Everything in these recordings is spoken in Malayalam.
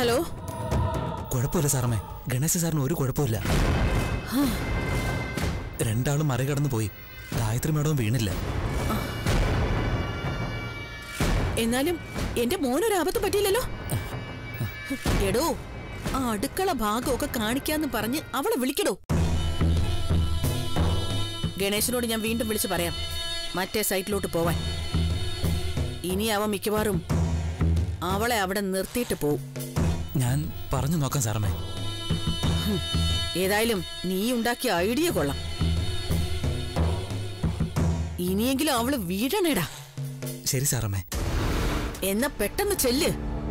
ഹലോ കുഴപ്പമില്ല സാറമ്മേ ഗണേശ സാറിന് ഒരു കുഴപ്പമില്ല രണ്ടാളും മറികടന്നു പോയി ഗായത്രി മേഡവും വീണില്ല എന്നാലും എന്റെ മോനൊരു ആപത്ത് പറ്റിയില്ലല്ലോ എടോ ആ അടുക്കള ഭാഗമൊക്കെ കാണിക്കാന്ന് പറഞ്ഞ് അവളെ വിളിക്കടോ ഗണേശനോട് ഞാൻ വീണ്ടും വിളിച്ചു പറയാം മറ്റേ സൈറ്റിലോട്ട് പോവാൻ ഇനി അവൻ മിക്കവാറും അവളെ അവിടെ നിർത്തിയിട്ട് പോവും ഞാൻ പറഞ്ഞു നോക്കാം സാറമ്മേ ഏതായാലും നീ ഉണ്ടാക്കിയ ഐഡിയ കൊള്ളാം ഇനിയെങ്കിലും അവള് വീഴണേടാ ശരി സാറമ്മേ എന്നാ പെട്ടെന്ന് ചെല്ല്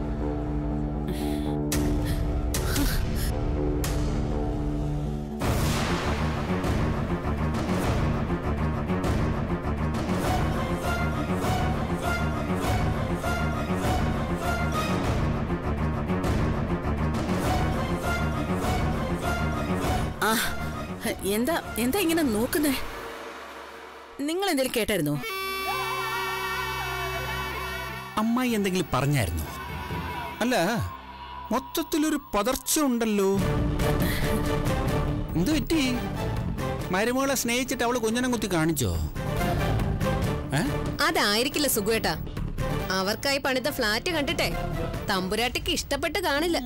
ആ എന്താ എന്താ ഇങ്ങനെ നോക്കുന്നേ നിങ്ങൾ എന്തെങ്കിലും കേട്ടായിരുന്നോ അമ്മായി എന്തെങ്കിലും പറഞ്ഞായിരുന്നോ അല്ല മൊത്തത്തിലൊരു പതർച്ച ഉണ്ടല്ലോ എന്ത് പറ്റി മരുമകളെ സ്നേഹിച്ചിട്ട് അവള് കുഞ്ഞനം കുത്തി കാണിച്ചോ ഏ അതായിരിക്കില്ല സുഖേട്ടാ അവർക്കായി പണിത ഫ്ലാറ്റ് കണ്ടിട്ടെ തമ്പുരാട്ടിക്ക് ഇഷ്ടപ്പെട്ട് കാണില്ല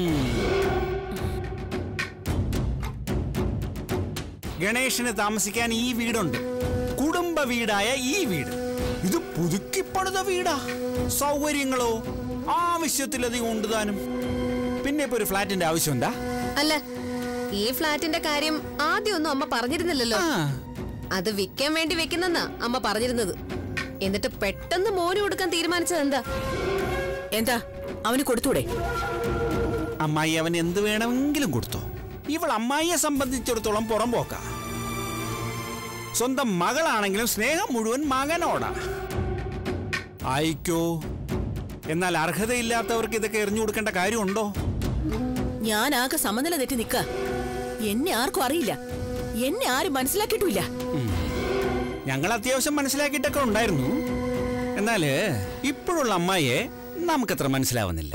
ഗണേശന് താമസിക്കാൻ ഈ വീടുണ്ട് കുടുംബ വീടായ ഈ വീട് ഇത് പുതുക്കി പണിത വീടാ സൗകര്യങ്ങളോ ആവശ്യത്തിലധികം ഉണ്ട് താനും പിന്നെ ഇപ്പൊ ഒരു ഫ്ലാറ്റിന്റെ ആവശ്യം എന്താ അല്ല ഈ ഫ്ലാറ്റിന്റെ കാര്യം ആദ്യമൊന്നും അമ്മ പറഞ്ഞിരുന്നില്ലല്ലോ ആ, അത് വിൽക്കാൻ വേണ്ടി വെക്കുന്നെന്നാ അമ്മ പറഞ്ഞിരുന്നത് എന്നിട്ട് പെട്ടെന്ന് മോന് കൊടുക്കാൻ തീരുമാനിച്ചത് എന്താ എന്താ അവന് കൊടുത്തൂടെ അമ്മായി അവൻ എന്ത് വേണമെങ്കിലും കൊടുത്തോ ഇവൾ അമ്മായിയെ സംബന്ധിച്ചിടത്തോളം പുറം പോക്ക സ്വന്തം മകളാണെങ്കിലും സ്നേഹം മുഴുവൻ മകനോടാ ആയിക്കോ എന്നാൽ അർഹതയില്ലാത്തവർക്ക് ഇതൊക്കെ എറിഞ്ഞു കൊടുക്കേണ്ട കാര്യമുണ്ടോ ഞാൻ ആകെ സമനില തെറ്റി നിക്ക എന്നെ ആർക്കും അറിയില്ല എന്നെ ആരും മനസ്സിലാക്കിയിട്ടുമില്ല ഞങ്ങൾ അത്യാവശ്യം മനസ്സിലാക്കിയിട്ടൊക്കെ ഉണ്ടായിരുന്നു എന്നാല് ഇപ്പോഴുള്ള അമ്മായിയെ നമുക്കത്ര മനസ്സിലാവുന്നില്ല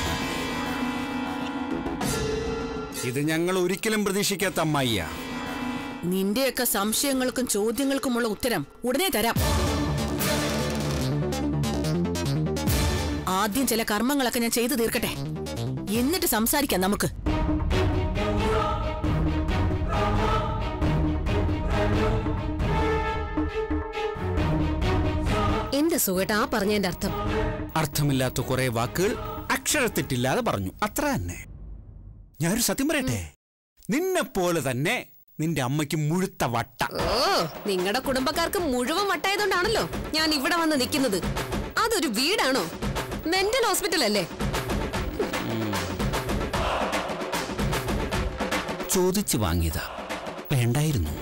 ഇത് ഞങ്ങൾ ഒരിക്കലും പ്രതീക്ഷിക്കാത്ത അമ്മായിയാ നിന്റെയൊക്കെ സംശയങ്ങൾക്കും ചോദ്യങ്ങൾക്കുമുള്ള ഉത്തരം ഉടനെ തരാം ആദ്യം ചില കർമ്മങ്ങളൊക്കെ ഞാൻ ചെയ്തു തീർക്കട്ടെ എന്നിട്ട് സംസാരിക്കാം നമുക്ക് എന്താ സുഖേട്ടാ ആ പറഞ്ഞതിന്റെ അർത്ഥം അർത്ഥമില്ലാത്ത കുറെ വാക്കുകൾ അക്ഷരത്തെറ്റില്ലാതെ പറഞ്ഞു അത്ര തന്നെ ഞാനൊരു സത്യം പറയട്ടെ നിന്നെ പോലെ തന്നെ നിന്റെ അമ്മയ്ക്ക് മുഴുത്ത വട്ട ഓ നിങ്ങളുടെ കുടുംബക്കാർക്ക് മുഴുവൻ വട്ടായതുകൊണ്ടാണല്ലോ ഞാൻ ഇവിടെ വന്ന് നിൽക്കുന്നത് അതൊരു വീടാണോ മെന്റൽ ഹോസ്പിറ്റൽ അല്ലേ ചോദിച്ചു വാങ്ങിയതാ വേണ്ടായിരുന്നു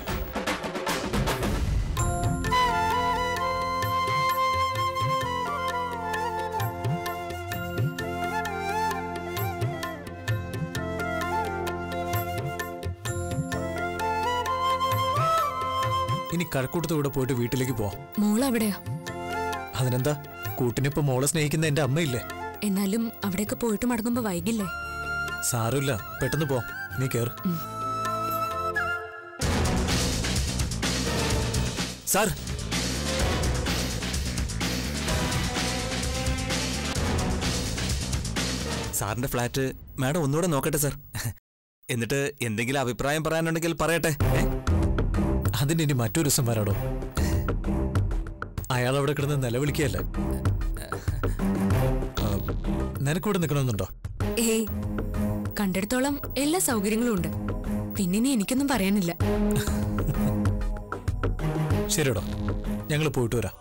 ഇനി കഴക്കൂട്ടത്ത് കൂടെ പോയിട്ട് വീട്ടിലേക്ക് പോവാം മോൾ അവിടെയാ അതിനെന്താ കൂട്ടിനിപ്പോ മോളെ സ്നേഹിക്കുന്ന എന്റെ അമ്മയില്ലേ എന്നാലും അവിടെയൊക്കെ പോയിട്ട് മടങ്ങുമ്പോ വൈകില്ലേ സാരമില്ല പെട്ടെന്ന് പോ നീ കേറ് സാർ സാറിന്റെ ഫ്ലാറ്റ് മാഡം ഒന്നുകൂടെ നോക്കട്ടെ സാർ എന്നിട്ട് എന്തെങ്കിലും അഭിപ്രായം പറയാനുണ്ടെങ്കിൽ പറയട്ടെ ഏ? അതിന് ഇനി മറ്റൊരു ദിവസം വരാടോ അയാൾ അവിടെ കിടന്ന് നിലവിളിക്കുകയല്ല ആ, നിനക്കിവിടെ നിൽക്കണമെന്നുണ്ടോ ഏയ് കണ്ടെടുത്തോളം എല്ലാ സൗകര്യങ്ങളും ഉണ്ട് പിന്നെ ഇനി എനിക്കൊന്നും പറയാനില്ല ശരിയടോ ഞങ്ങൾ പോയിട്ട് വരാം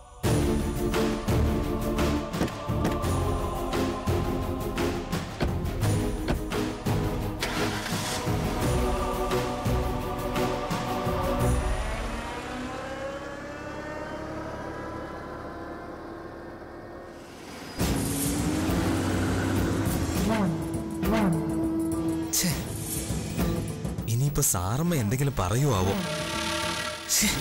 ഛേ, ഇനിയിപ്പോ സാറമ്മ എന്തെങ്കിലും പറയുവാവോ ശ്ശേ.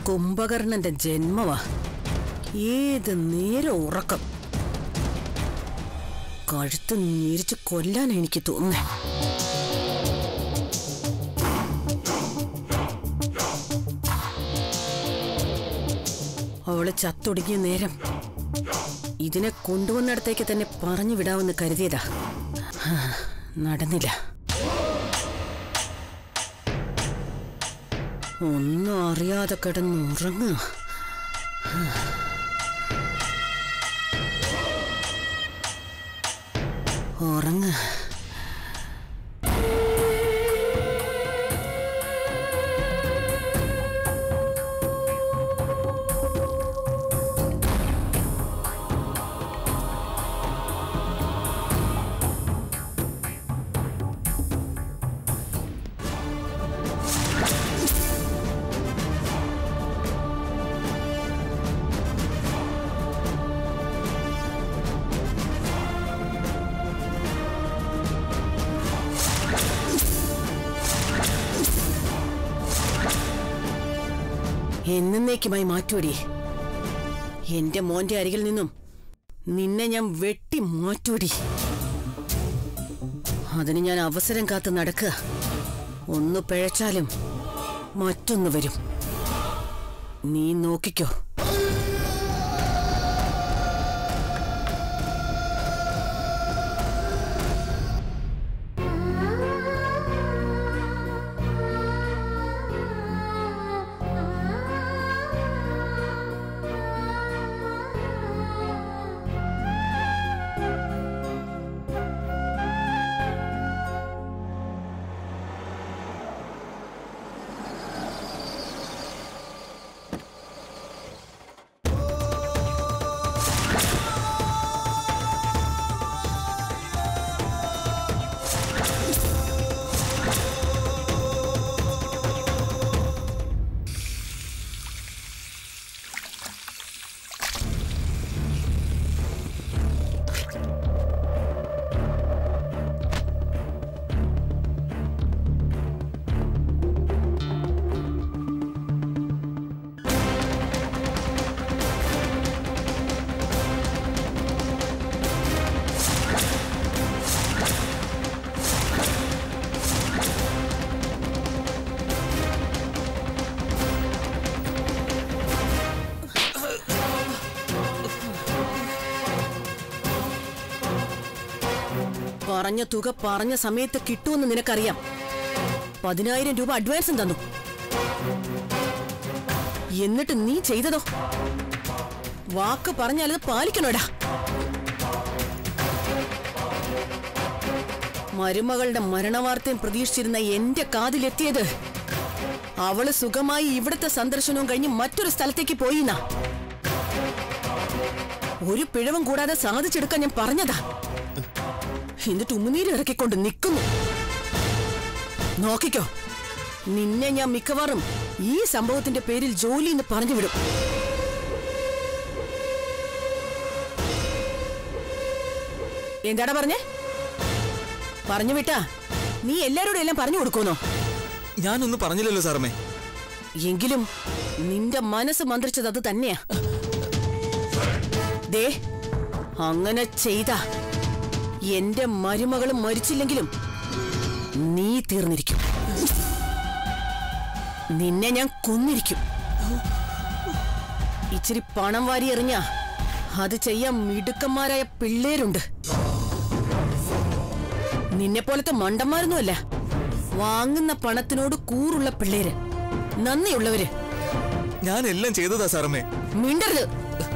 കുംഭകർണന്റെ ജന്മവാ ഏത് നേരം ഉറക്കം കഴുത്ത് ഞെരിച്ച് കൊല്ലാൻ എനിക്ക് തോന്നുന്നേ അവള് ചത്തൊടുങ്ങിയ നേരം ഇതിനെ കൊണ്ടുവന്നിടത്തേക്ക് തന്നെ പറഞ്ഞു വിടാമെന്ന് കരുതിയതാ ഹാ, നടന്നില്ല ഒന്നും അറിയാതെ കിടന്നുറങ്ങുക ഉറങ്ങ എന്നേക്കുമായി മാറ്റുവടി എന്റെ മോന്റെ അരികിൽ നിന്നും നിന്നെ ഞാൻ വെട്ടി മാറ്റുവടി അതിന് ഞാൻ അവസരം കാത്ത് നടക്കുക ഒന്ന് പിഴച്ചാലും മറ്റൊന്ന് വരും നീ നോക്കിക്കോ പറഞ്ഞ തുക പറഞ്ഞ സമയത്ത് കിട്ടുമെന്ന് നിനക്കറിയാം പതിനായിരം രൂപ അഡ്വാൻസും തന്നു എന്നിട്ട് നീ ചെയ്തതോ വാക്ക് പറഞ്ഞാലത് പാലിക്കണോടാ മരുമകളുടെ മരണവാർത്തയും പ്രതീക്ഷിച്ചിരുന്ന എന്റെ കാതിലെത്തിയത് അവള് സുഖമായി ഇവിടുത്തെ സന്ദർശനവും കഴിഞ്ഞ് മറ്റൊരു സ്ഥലത്തേക്ക് പോയിന്നാ ഒരു പിഴവും കൂടാതെ സാധിച്ചെടുക്കാൻ ഞാൻ പറഞ്ഞതാ എന്നിട്ട് ഉമ്മുനീര് ഇറക്കിക്കൊണ്ട് നിൽക്കുന്നു നോക്കിക്കോ നിന്നെ ഞാൻ മിക്കവാറും ഈ സംഭവത്തിന്റെ പേരിൽ ജോലി എന്ന് പറഞ്ഞു വിടും എന്താടാ പറഞ്ഞേ പറഞ്ഞു വിട്ടാ നീ എല്ലാരോടും എല്ലാം പറഞ്ഞു കൊടുക്കുന്നോ ഞാനൊന്നും പറഞ്ഞില്ലല്ലോ സാറമ്മേ എങ്കിലും നിന്റെ മനസ്സ് മന്ത്രിച്ചത് അത് തന്നെയാ ദേ അങ്ങനെ ചെയ്ത എന്റെ മരുമകളും മരിച്ചില്ലെങ്കിലും നീ തീർന്നിരിക്കും നിന്നെ ഞാൻ കൊന്നിരിക്കും ഇച്ചിരി പണം വാരി എറിഞ്ഞ അത് ചെയ്യാൻ മിടുക്കന്മാരായ പിള്ളേരുണ്ട് നിന്നെ പോലത്തെ മണ്ടന്മാരൊന്നുമല്ല വാങ്ങുന്ന പണത്തിനോട് കൂറുള്ള പിള്ളേര് നന്ദിയുള്ളവര് ഞാൻ എല്ലാം ചെയ്തതാ സാറമ്മേ മിണ്ടരുത്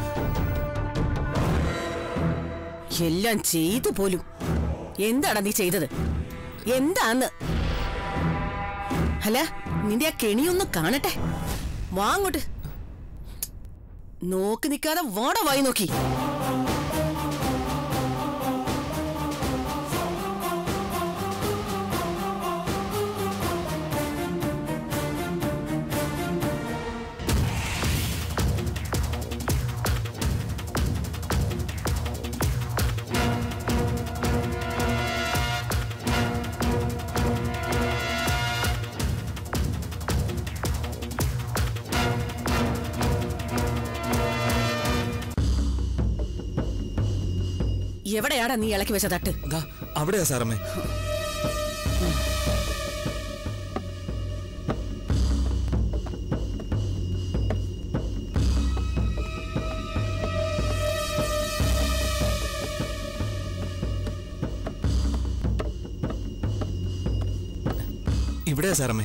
എല്ലാം ചെയ്തു പോലും എന്താടാ നീ ചെയ്തത് എന്താന്ന് അല്ല നിന്റെ ആ കെണിയൊന്ന് കാണട്ടെ വാങ്ങോട്ട് നോക്കി നിൽക്കാതെ വാട വായി നോക്കി എവിടെയാടാ നീ ഇളക്കി വെച്ച തട്ട് ദാ അവിടെയാ സാറമ്മേ ഇവിടെയാ സാറമ്മേ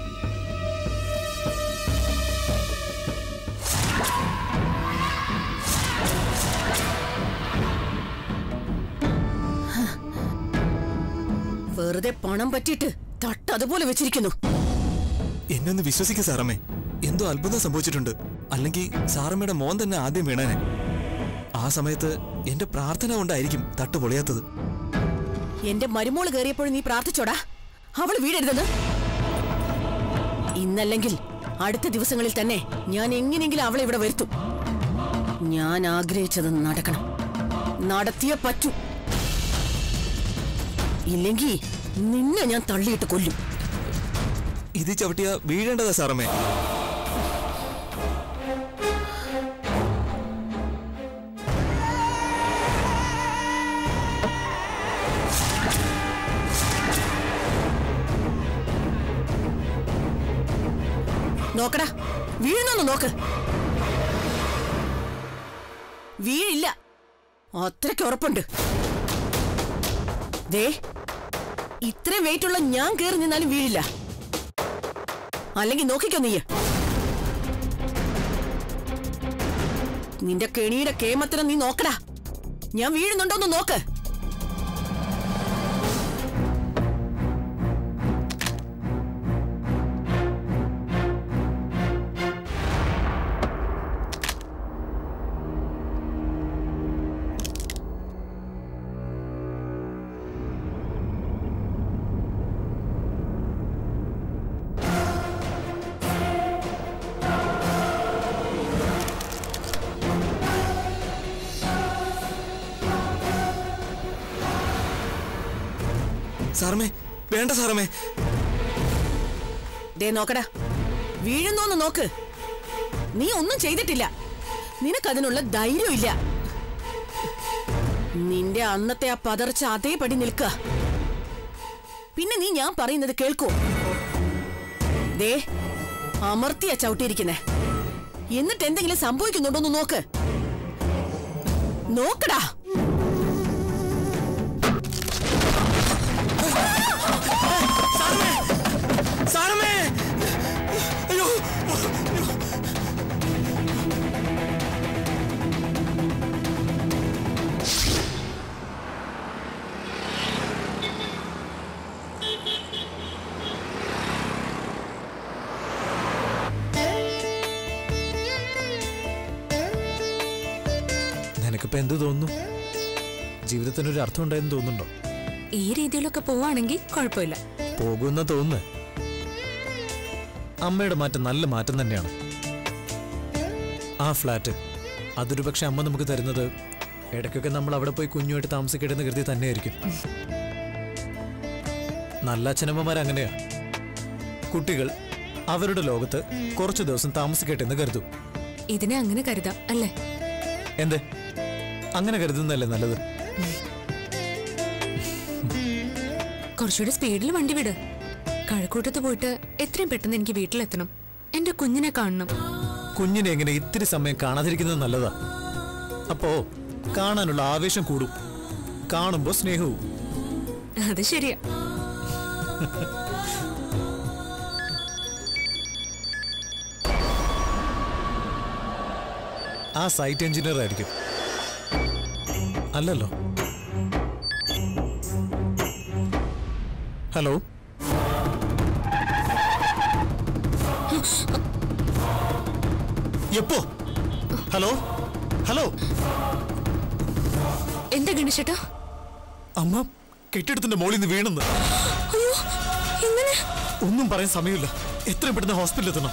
വെറുതെ പണം പറ്റിയിട്ട് തട്ട് അതുപോലെ വെച്ചിരിക്കുന്നു എന്നെ ഒന്ന് വിശ്വസിക്ക സാറമ്മേ എന്തോ അത്ഭുതം സംഭവിച്ചിട്ടുണ്ട് അല്ലെങ്കിൽ സാറമ്മയുടെ മോൻ തന്നെ ആദ്യം വീണാനെ ആ സമയത്ത് എന്റെ പ്രാർത്ഥന കൊണ്ടായിരിക്കും തട്ട് പൊളിയാത്തത് എന്റെ മരുമോള് കയറിയപ്പോഴും നീ പ്രാർത്ഥിച്ചോടാ അവള് വീടരുതെന്ന് ഇന്നല്ലെങ്കിൽ അടുത്ത ദിവസങ്ങളിൽ തന്നെ ഞാൻ എങ്ങനെയെങ്കിലും അവളെ ഇവിടെ വരുത്തും ഞാൻ ആഗ്രഹിച്ചത് നടക്കണം നടത്തിയേ പറ്റൂ ഇല്ലെങ്കിൽ നിന്നെ ഞാൻ തള്ളിയിട്ട് കൊല്ലും ഇത് ചവിട്ടിയ വീഴേണ്ടതാ സാറമ്മേ നോക്കടാ വീഴുന്നൊന്ന് നോക്ക് വീഴില്ല അത്രയ്ക്ക് ഉറപ്പുണ്ട് ദേ ഇത്രയും വെയിറ്റ് ഉള്ള ഞാൻ കേറി നിന്നാലും വീഴില്ല അല്ലെങ്കിൽ നോക്കിക്കോ നീ നിന്റെ കെണിയുടെ കേമത്തിനെ നീ നോക്കടാ ഞാൻ വീഴുന്നുണ്ടോന്ന് നോക്ക് സാറമ്മേ വേണ്ട സാറമ്മേ ദേ നോക്കടാ വീഴുന്നോന്ന് നോക്ക് നീ ഒന്നും ചെയ്തിട്ടില്ല നിനക്കതിനുള്ള ധൈര്യമില്ല നിന്റെ അന്നത്തെ ആ പതർച്ച അതേപടി നിൽക്കുക പിന്നെ നീ ഞാൻ പറയുന്നത് കേൾക്കോ ദേ അമർത്തിയ ചവിട്ടിയിരിക്കുന്നേ എന്നിട്ട് എന്തെങ്കിലും സംഭവിക്കുന്നുണ്ടോന്ന് നോക്ക് നോക്കടാ സാറമ്മേ അയ്യോ നിനക്കിപ്പോ എന്ത് തോന്നുന്നു ജീവിതത്തിനൊരു അർത്ഥം ഉണ്ടായെന്ന് തോന്നുന്നുണ്ടോ ഈ രീതിയിലൊക്കെ പോവാണെങ്കിൽ കുഴപ്പമില്ല പോകുന്ന തോന്നുന്നു അമ്മയുടെ മാറ്റം നല്ല മാറ്റം തന്നെയാണ് ആ ഫ്ലാറ്റ് അതൊരു പക്ഷെ അമ്മ നമുക്ക് തരുന്നത് ഇടയ്ക്കൊക്കെ നമ്മൾ അവിടെ പോയി കുഞ്ഞുമായിട്ട് താമസിക്കട്ടെന്ന് കരുതി തന്നെയായിരിക്കും നല്ല അച്ഛനമ്മമാർ അങ്ങനെയാ കുട്ടികൾ അവരുടെ ലോകത്ത് കുറച്ചു ദിവസം താമസിക്കട്ടെ എന്ന് കരുതും ഇതിനെ അങ്ങനെ കരുതാം അല്ലേ എന്തേ അങ്ങനെ കരുതുന്നതല്ലേ നല്ലത് കുറച്ചുകൂടി സ്പീഡിൽ വണ്ടി വിട് കഴക്കൂട്ടത്ത് പോയിട്ട് എത്രയും പെട്ടെന്ന് എനിക്ക് വീട്ടിലെത്തണം എന്റെ കുഞ്ഞിനെ കാണണം കുഞ്ഞിനെ എങ്ങനെ ഇത്തിരി സമയം കാണാതിരിക്കുന്നത് നല്ലതാ അപ്പോ കാണാനുള്ള ആവേശം കൂടും കാണുമ്പോ സ്നേഹവും അത് ശരിയാ ആ സൈറ്റ് എഞ്ചിനീയർ ആയിരിക്കും അല്ലല്ലോ ഹലോ എപ്പോ ഹലോ ഹലോ എന്താ ഗണേശേട്ടാ അമ്മ കെട്ടിടത്തിന്റെ മോളിൽ നിന്ന് വീണെന്ന് അയ്യോ എങ്ങനെ ഒന്നും പറയാൻ സമയമില്ല എത്രയും പെട്ടെന്ന് ഹോസ്പിറ്റലിൽ എത്തണം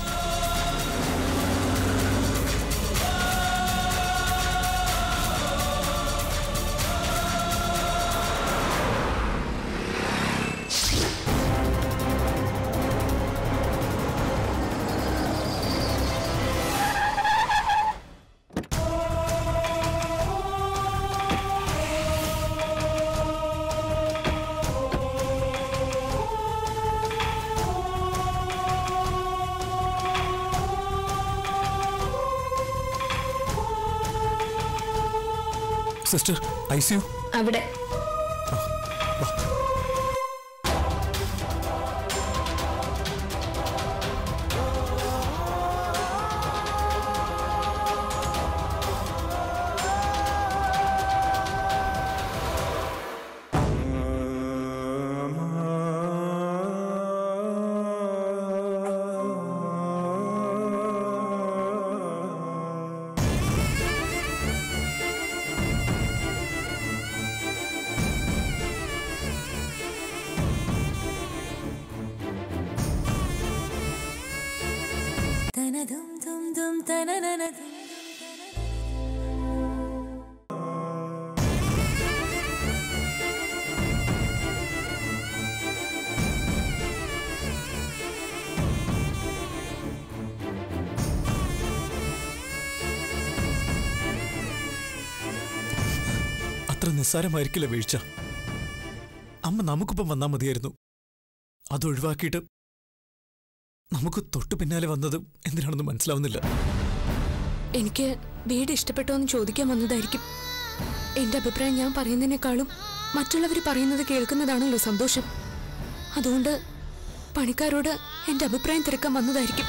സിസ്റ്റർ ഐ സി യു അവിടെ അത്ര നിസ്സാരമായിരിക്കില്ല വീഴ്ച അമ്മ നമുക്കൊപ്പം വന്നാൽ മതിയായിരുന്നു അതൊഴിവാക്കിയിട്ട് നമുക്ക് തൊട്ടു പിന്നാലെ വന്നത് എന്തിനാണെന്ന് മനസ്സിലാവുന്നില്ല എനിക്ക് വീട് ഇഷ്ടപ്പെട്ടോ എന്ന് ചോദിക്കാൻ വന്നതായിരിക്കും എന്റെ അഭിപ്രായം ഞാൻ പറയുന്നതിനേക്കാളും മറ്റുള്ളവർ പറയുന്നത് കേൾക്കുന്നതാണല്ലോ സന്തോഷം അതുകൊണ്ട് പണിക്കാരോട് എന്റെ അഭിപ്രായം തിരക്കാൻ വന്നതായിരിക്കും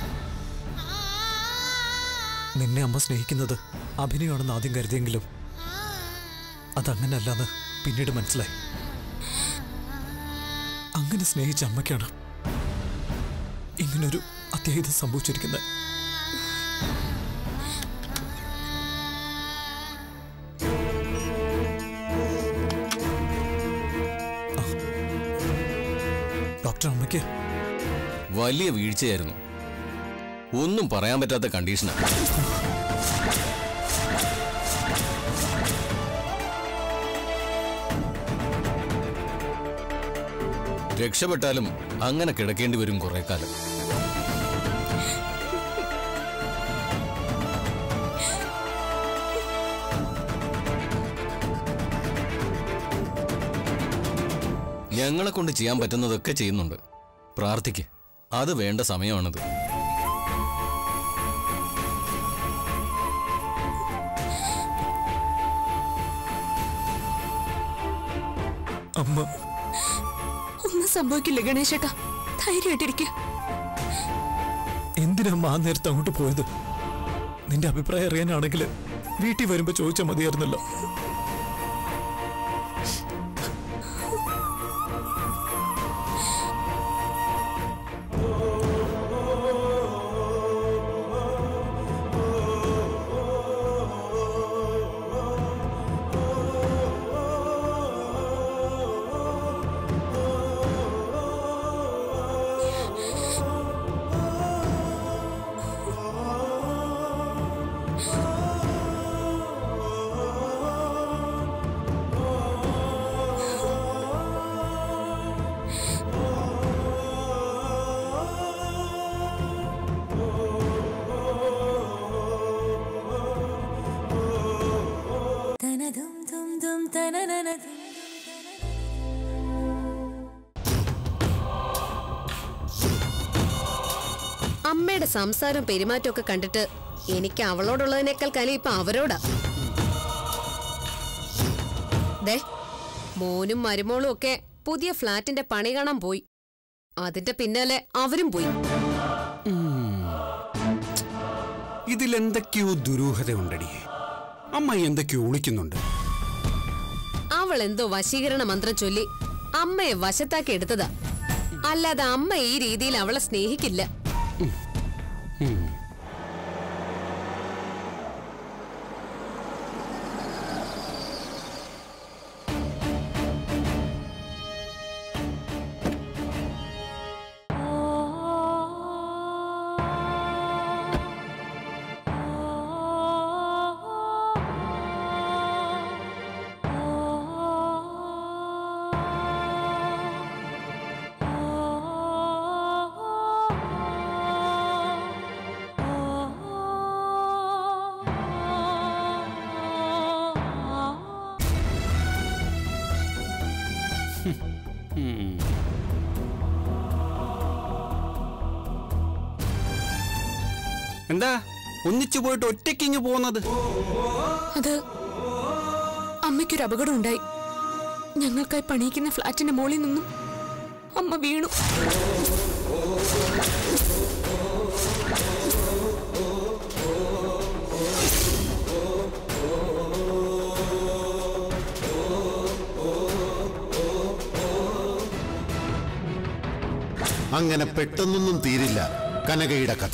നിന്നെ അമ്മ സ്നേഹിക്കുന്നത് അഭിനയമാണെന്ന് ആദ്യം കരുതിയെങ്കിലും അതങ്ങനല്ലെന്ന് പിന്നീട് മനസ്സിലായി അങ്ങനെ സ്നേഹിച്ച അമ്മയ്ക്കാണ് ഇങ്ങനൊരു അത്യാഹിതം സംഭവിച്ചിരിക്കുന്നത് ആ. ഡോക്ടർ അമ്മയ്ക്ക് വലിയ വീഴ്ചയായിരുന്നു ഒന്നും പറയാൻ പറ്റാത്ത കണ്ടീഷനാണ് രക്ഷപ്പെട്ടാലും അങ്ങനെ കിടക്കേണ്ടി വരും കുറെ കാലം ഞങ്ങളെ കൊണ്ട് ചെയ്യാൻ പറ്റുന്നതൊക്കെ ചെയ്യുന്നുണ്ട് പ്രാർത്ഥിക്ക് അത് വേണ്ട സമയമാണിത് അമ്മ ഒന്നും സംഭവിക്കില്ല ഗണേശേട്ടാ ധൈര്യമായിട്ടിരിക്കുക എന്തിനാ അമ്മ ആ നേരത്ത് അങ്ങോട്ട് പോയത് നിന്റെ അഭിപ്രായം അറിയാനാണെങ്കിൽ വീട്ടിൽ വരുമ്പോ ചോദിച്ചാൽ മതിയായിരുന്നല്ലോ അമ്മയുടെ സംസാരം പെരുമാറ്റം ഒക്കെ കണ്ടിട്ട് എനിക്ക് അവളോടുള്ളതിനേക്കാൾ കലി ഇപ്പൊ അവരോടാ ദേ മോനും മരുമോളും ഒക്കെ പുതിയ ഫ്ലാറ്റിന്റെ പണി കാണാൻ പോയി അതിന്റെ പിന്നാലെ അവരും പോയി ഇതിലെന്തൊക്കെയോ ദുരൂഹതയുണ്ടടി അമ്മ എന്തൊക്കെയോ ഒളിക്കുന്നുണ്ട് അവൾ എന്തോ വശീകരണ മന്ത്രം ചൊല്ലി അമ്മയെ വശത്താക്കി എടുത്തതാ അല്ലാതെ അമ്മ ഈ രീതിയിൽ അവളെ സ്നേഹിക്കില്ല എന്താ ഒന്നിച്ചു പോയിട്ട് ഒറ്റയ്ക്കിങ്ങ് പോകുന്നത് അത് അമ്മയ്ക്കൊരു അപകടം ഉണ്ടായി ഞങ്ങൾക്കായി പണിയിക്കുന്ന ഫ്ലാറ്റിന്റെ മുകളിൽ നിന്നും അമ്മ വീണു അങ്ങനെ പെട്ടെന്നൊന്നും തീരില്ല കനകയുടെ കഥ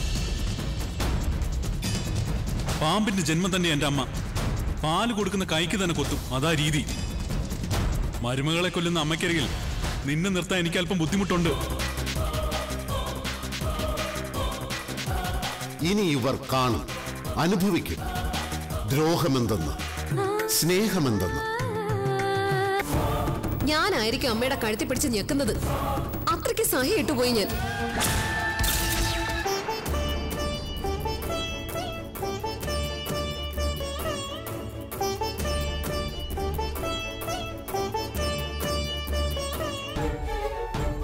പാമ്പിന്റെ ജന്മം തന്നെ എന്റെ അമ്മ പാല് കൊടുക്കുന്ന കൈക്ക് തന്നെ കൊത്തും അതാ രീതി മരുമകളെ കൊല്ലുന്ന അമ്മയ്ക്കരികിൽ നിന്നെ നിർത്താൻ എനിക്ക് അല്പം ബുദ്ധിമുട്ടുണ്ട് ഇനി ഇവർ കാണും അനുഭവിക്കും ദ്രോഹമെന്തെന്ന് സ്നേഹമെന്തെന്ന് ഞാനായിരിക്കും അമ്മയുടെ കഴുത്തി പിടിച്ച് ഞെക്കുന്നത് അത്രയ്ക്ക് സഹി ഇട്ടുപോയി ഞാൻ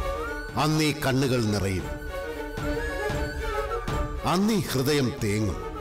അന്നീ കണ്ണുകൾ നിറയും അന്നീ ഹൃദയം തേങ്ങും